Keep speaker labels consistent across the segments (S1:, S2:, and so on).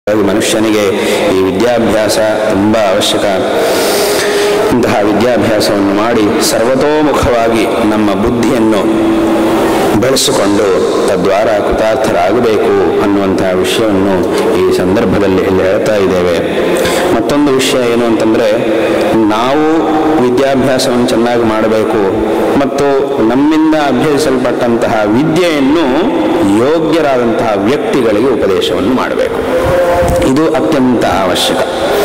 S1: ಹಾಗಾಗಿ ಮನುಷ್ಯನಿಗೆ ಈ ವಿದ್ಯಾಭ್ಯಾಸ ತುಂಬ ಅವಶ್ಯಕ ಇಂತಹ ವಿದ್ಯಾಭ್ಯಾಸವನ್ನು ಮಾಡಿ ಸರ್ವತೋಮುಖವಾಗಿ ನಮ್ಮ ಬುದ್ಧಿಯನ್ನು ಬೆಳೆಸಿಕೊಂಡು ತದ್ವಾರ ಕೃತಾರ್ಥರಾಗಬೇಕು ಅನ್ನುವಂತಹ ವಿಷಯವನ್ನು ಈ ಸಂದರ್ಭದಲ್ಲಿ ಇಲ್ಲಿ ಹೇಳ್ತಾ ಇದ್ದೇವೆ ಮತ್ತೊಂದು ವಿಷಯ ಏನು ಅಂತಂದರೆ ನಾವು ವಿದ್ಯಾಭ್ಯಾಸವನ್ನು ಚೆನ್ನಾಗಿ ಮಾಡಬೇಕು ಮತ್ತು ನಮ್ಮಿಂದ ಅಭ್ಯಸಿಸಲ್ಪಟ್ಟಂತಹ ವಿದ್ಯೆಯನ್ನು ಯೋಗ್ಯರಾದಂತಹ ವ್ಯಕ್ತಿಗಳಿಗೆ ಉಪದೇಶವನ್ನು ಮಾಡಬೇಕು ಇದು ಅತ್ಯಂತ ಅವಶ್ಯಕ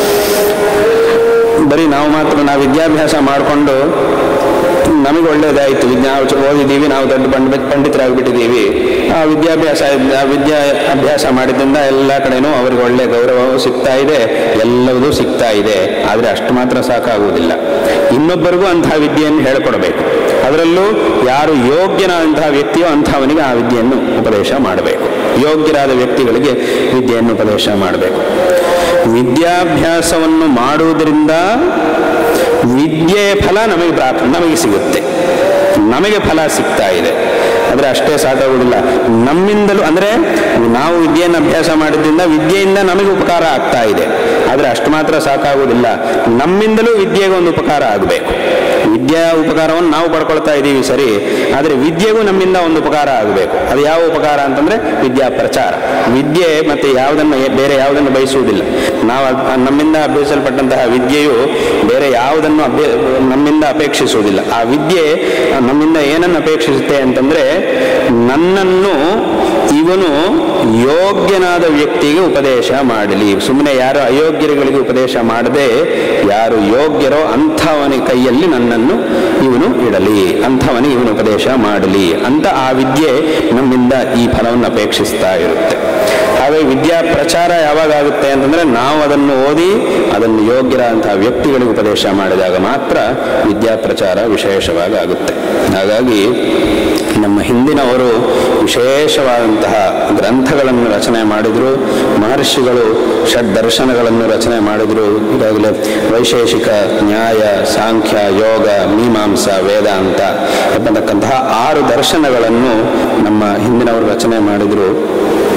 S1: ಬರೀ ನಾವು ಮಾತ್ರ ನಾವು ವಿದ್ಯಾಭ್ಯಾಸ ಮಾಡಿಕೊಂಡು ನಮಗೆ ಒಳ್ಳೇದಾಯಿತು ವಿಜ್ಞಾನ ಓದಿದ್ದೀವಿ ನಾವು ದೊಡ್ಡ ಪಂಡ ಪಂಡಿತರಾಗಿಬಿಟ್ಟಿದ್ದೀವಿ ಆ ವಿದ್ಯಾಭ್ಯಾಸ ಆ ವಿದ್ಯಾ ಅಭ್ಯಾಸ ಮಾಡಿದ್ರಿಂದ ಎಲ್ಲ ಕಡೆನೂ ಅವ್ರಿಗೆ ಒಳ್ಳೆ ಗೌರವವೂ ಸಿಗ್ತಾ ಇದೆ ಎಲ್ಲವೂ ಸಿಗ್ತಾ ಇದೆ ಆದರೆ ಅಷ್ಟು ಮಾತ್ರ ಸಾಕಾಗುವುದಿಲ್ಲ ಇನ್ನೊಬ್ಬರಿಗೂ ಅಂತಹ ವಿದ್ಯೆಯನ್ನು ಹೇಳಿಕೊಡಬೇಕು ಅದರಲ್ಲೂ ಯಾರು ಯೋಗ್ಯನಾದಂತಹ ವ್ಯಕ್ತಿಯೋ ಅಂಥವನಿಗೆ ಆ ವಿದ್ಯೆಯನ್ನು ಉಪದೇಶ ಮಾಡಬೇಕು ಯೋಗ್ಯರಾದ ವ್ಯಕ್ತಿಗಳಿಗೆ ವಿದ್ಯೆಯನ್ನು ಉಪದೇಶ ಮಾಡಬೇಕು ವಿದ್ಯಾಭ್ಯಾಸವನ್ನು ಮಾಡುವುದರಿಂದ ವಿದ್ಯೆಯ ಫಲ ನಮಗೆ ಪ್ರಾಪ್ ನಮಗೆ ಸಿಗುತ್ತೆ ನಮಗೆ ಫಲ ಸಿಗ್ತಾ ಇದೆ ಆದರೆ ಅಷ್ಟೇ ಸಾಕಾಗುವುದಿಲ್ಲ ನಮ್ಮಿಂದಲೂ ಅಂದರೆ ನಾವು ವಿದ್ಯೆಯನ್ನು ಅಭ್ಯಾಸ ಮಾಡಿದ್ರಿಂದ ವಿದ್ಯೆಯಿಂದ ನಮಗೆ ಉಪಕಾರ ಆಗ್ತಾ ಇದೆ ಆದರೆ ಅಷ್ಟು ಮಾತ್ರ ಸಾಕಾಗುವುದಿಲ್ಲ ನಮ್ಮಿಂದಲೂ ವಿದ್ಯೆಗೆ ಒಂದು ಉಪಕಾರ ಆಗಬೇಕು ವಿದ್ಯಾ ಉಪಕಾರವನ್ನು ನಾವು ಪಡ್ಕೊಳ್ತಾ ಇದ್ದೀವಿ ಸರಿ ಆದರೆ ವಿದ್ಯೆಗೂ ನಮ್ಮಿಂದ ಒಂದು ಉಪಕಾರ ಆಗಬೇಕು ಅದು ಯಾವ ಉಪಕಾರ ಅಂತಂದರೆ ವಿದ್ಯಾ ಪ್ರಚಾರ ವಿದ್ಯೆ ಮತ್ತು ಯಾವುದನ್ನು ಬೇರೆ ಯಾವುದನ್ನು ಬಯಸುವುದಿಲ್ಲ ನಾವು ಅದ್- ನಮ್ಮಿಂದ ಅಭ್ಯಸಿಸಲ್ಪಟ್ಟಂತಹ ವಿದ್ಯೆಯು ಬೇರೆ ಯಾವುದನ್ನು ಅಭ್ಯ ನಮ್ಮಿಂದ ಅಪೇಕ್ಷಿಸುವುದಿಲ್ಲ ಆ ವಿದ್ಯೆ ನಮ್ಮಿಂದ ಏನನ್ನು ಅಪೇಕ್ಷಿಸುತ್ತೆ ಅಂತಂದರೆ ನನ್ನನ್ನು ಇವನು ಯೋಗ್ಯನಾದ ವ್ಯಕ್ತಿಗೆ ಉಪದೇಶ ಮಾಡಲಿ ಸುಮ್ಮನೆ ಯಾರು ಅಯೋಗ್ಯರುಗಳಿಗೆ ಉಪದೇಶ ಮಾಡದೆ ಯಾರು ಯೋಗ್ಯರೋ ಅಂಥವನ ಕೈಯಲ್ಲಿ ನನ್ನನ್ನು ಇವನು ಇಡಲಿ ಅಂಥವನಿಗೆ ಇವನು ಉಪದೇಶ ಮಾಡಲಿ ಅಂತ ಆ ವಿದ್ಯೆ ನಮ್ಮಿಂದ ಈ ಫಲವನ್ನು ಅಪೇಕ್ಷಿಸ್ತಾ ಇರುತ್ತೆ ಹಾಗಾಗಿ ವಿದ್ಯಾ ಪ್ರಚಾರ ಯಾವಾಗ ಆಗುತ್ತೆ ಅಂತಂದರೆ ನಾವು ಅದನ್ನು ಓದಿ ಅದನ್ನು ಯೋಗ್ಯರಾದಂತಹ ವ್ಯಕ್ತಿಗಳಿಗೆ ಉಪದೇಶ ಮಾಡಿದಾಗ ಮಾತ್ರ ವಿದ್ಯಾ ಪ್ರಚಾರ ವಿಶೇಷವಾಗಿ ಆಗುತ್ತೆ ಹಾಗಾಗಿ ನಮ್ಮ ಹಿಂದಿನವರು ವಿಶೇಷವಾದಂತಹ ಗ್ರಂಥಗಳನ್ನು ರಚನೆ ಮಾಡಿದರು ಮಹರ್ಷಿಗಳು ಷಡ್ ದರ್ಶನಗಳನ್ನು ರಚನೆ ಮಾಡಿದರು ಈಗಾಗಲೇ ವೈಶೇಷಿಕ ನ್ಯಾಯ ಸಾಂಖ್ಯ ಯೋಗ ಮೀಮಾಂಸ ವೇದಾಂತ ಎಂಬತಕ್ಕಂತಹ ಆರು ದರ್ಶನಗಳನ್ನು ನಮ್ಮ ಹಿಂದಿನವರು ರಚನೆ ಮಾಡಿದರು